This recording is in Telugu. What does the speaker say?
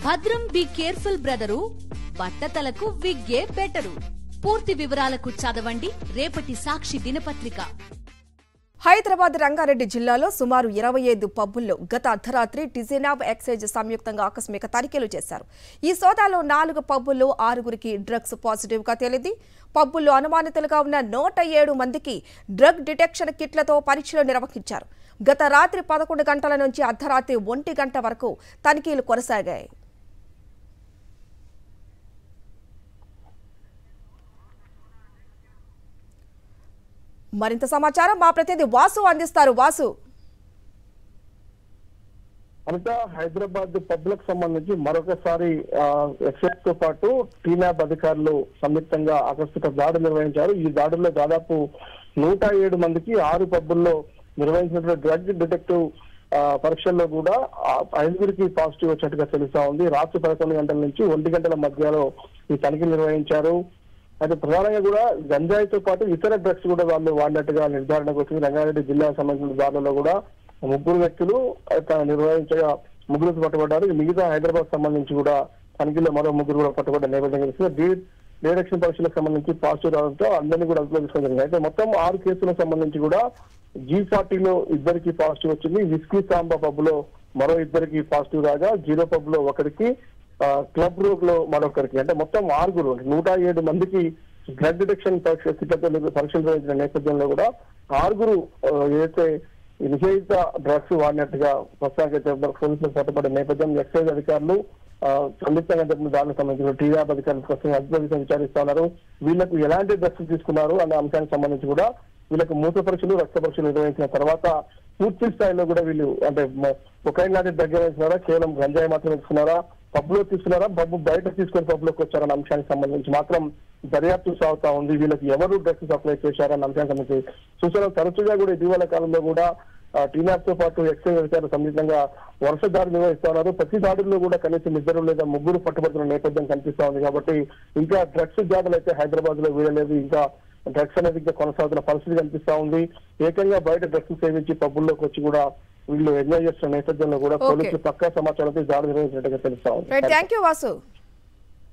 భద్రం బి కేర్ఫుల్ బ్రదరు బట్టతలకు విగ్గే బెటరు పూర్తి వివరాలకు చదవండి రేపటి సాక్షి దినపత్రిక హైదరాబాద్ రంగారెడ్డి జిల్లాలో సుమారు ఇరవై ఐదు పబ్బుల్లో గత అర్ధరాత్రి డిజినాబ్ ఎక్సైజ్ సంయుక్తంగా ఆకస్మిక తనిఖీలు చేశారు ఈ సోదాలో నాలుగు పబ్బుల్లో ఆరుగురికి డ్రగ్స్ పాజిటివ్ గా తేలింది పబ్బుల్లో అనుమానితులుగా ఉన్న నూట ఏడు మందికి డ్రగ్ డిటెక్షన్ కిట్లతో పరీక్షలు నిర్వహించారు గత రాత్రి పదకొండు గంటల నుంచి అర్ధరాత్రి ఒంటి గంట వరకు తనిఖీలు కొనసాగాయి మరింత సమాచారం మా ప్రతినిధి వాసు అందిస్తారు వాసు అనిత హైదరాబాద్ పబ్లిక్ సంబంధించి మరొకసారి ఎక్సైజ్ తో పాటు టీనాబ్ అధికారులు సంయుక్తంగా ఆకస్మిక దాడులు నిర్వహించారు ఈ దాడుల్లో దాదాపు నూట ఏడు మందికి ఆరు పబ్బుల్లో నిర్వహించినటువంటి డ్రగ్ డిటెక్టివ్ ఆ, పరీక్షల్లో కూడా ఆ, ఐదుగురికి పాజిటివ్ వచ్చినట్టుగా తెలుస్తా ఉంది రాత్రి పదకొండు గంటల నుంచి ఒంటి గంటల మధ్యలో ఈ తనిఖీలు నిర్వహించారు అయితే ప్రధానంగా కూడా గంజాయితో పాటు ఇతర డ్రగ్స్ కూడా వాళ్ళు వాడినట్టుగా నిర్ధారణకు వచ్చింది రంగారెడ్డి జిల్లాకు సంబంధించిన దాడుల్లో కూడా ముగ్గురు వ్యక్తులు ఆ, నిర్వహించగా ముగ్గురు పట్టుబడ్డారు ఈ మిగతా హైదరాబాద్ సంబంధించి కూడా తనిఖీలో మరో ముగ్గురు కూడా పట్టుబడ్డ నేపథ్యం తెలుస్తుంది డీ డైరెక్షన్ పరీక్షలకు సంబంధించి పాజిటివ్ రావడంతో అందరినీ కూడా అదుపులో తీసుకోవడం జరిగింది అయితే మొత్తం ఆరు కేసులకు సంబంధించి కూడా జీ ఫార్టీలో ఇద్దరికి పాజిటివ్ వచ్చింది విస్కీ సాంబా పబ్ లో మరో ఇద్దరికి పాజిటివ్ రాగా జీరో పబ్ లో ఒకరికి ఆ, క్లబ్ రూమ్ లో మరొకరికి అంటే మొత్తం ఆరుగురు అంటే నూట ఏడు మందికి డ్రగ్ డిటెక్షన్ పరీక్ష స్థితితో పరీక్షలు నిర్వహించిన నేపథ్యంలో కూడా ఆరుగురు ఆ, ఏదైతే ఈ నిషేధిత డ్రగ్స్ వాడినట్టుగా ప్రస్తుతానికి పోలీసులు పట్టుబడ్డ నేపథ్యం ఎక్సైజ్ అధికారులు ఆ, సంయుక్తంగా జరిపిన దానికి సంబంధించిన టీఆర్ అధికారులు ప్రస్తుతం అధికారులు విచారిస్తా ఉన్నారు వీళ్ళకు ఎలాంటి డ్రగ్స్ తీసుకున్నారు అనే అంశానికి సంబంధించి కూడా వీళ్ళకి మూత్ర పరీక్షలు రక్త పరీక్షలు నిర్వహించిన తర్వాత పూర్తి స్థాయిలో కూడా వీళ్ళు అంటే కొకైన్ లాంటి దగ్గర వేసినారా కేవలం గంజాయి మాత్రమే తీసుకున్నారా పబ్లో తీసుకున్నారా పబ్బు బయట తీసుకొని పబ్లోకి వచ్చారన్న అంశానికి సంబంధించి మాత్రం దర్యాప్తు సాగుతా ఉంది వీళ్ళకి ఎవరు డ్రగ్స్ సప్లై చేశారన్న అంశానికి సంబంధించి సూచనలు తరచుగా కూడా ఇటీవల కాలంలో కూడా టీనాప్ తో పాటు ఎక్సైజ్ అధికారులు సంయుక్తంగా వరుస దాడులు నిర్వహిస్తా ఉన్నారు ప్రతి దాడుల్లో కూడా కనీసం ఇద్దరు లేదా ముగ్గురు పట్టుబడుతున్న నేపథ్యం కనిపిస్తా ఉంది కాబట్టి ఇంకా డ్రగ్స్ జాతులు అయితే హైదరాబాద్ లో వీడలేదు ఇంకా డ్రగ్స్ అనేది ఇంకా కొనసాగుతున్న పరిస్థితి కనిపిస్తా ఉంది ఏకంగా బయట డ్రగ్స్ సేవించి పబ్బుల్లోకి వచ్చి కూడా వీళ్ళు ఎంజాయ్ చేస్తున్న నేపథ్యంలో కూడా Okay. పోలీసులు పక్కా సమాచారంతో ఈ దాడులు నిర్వహించినట్టుగా తెలుస్తా ఉంది రైట్ థ్యాంక్ యూ వాసు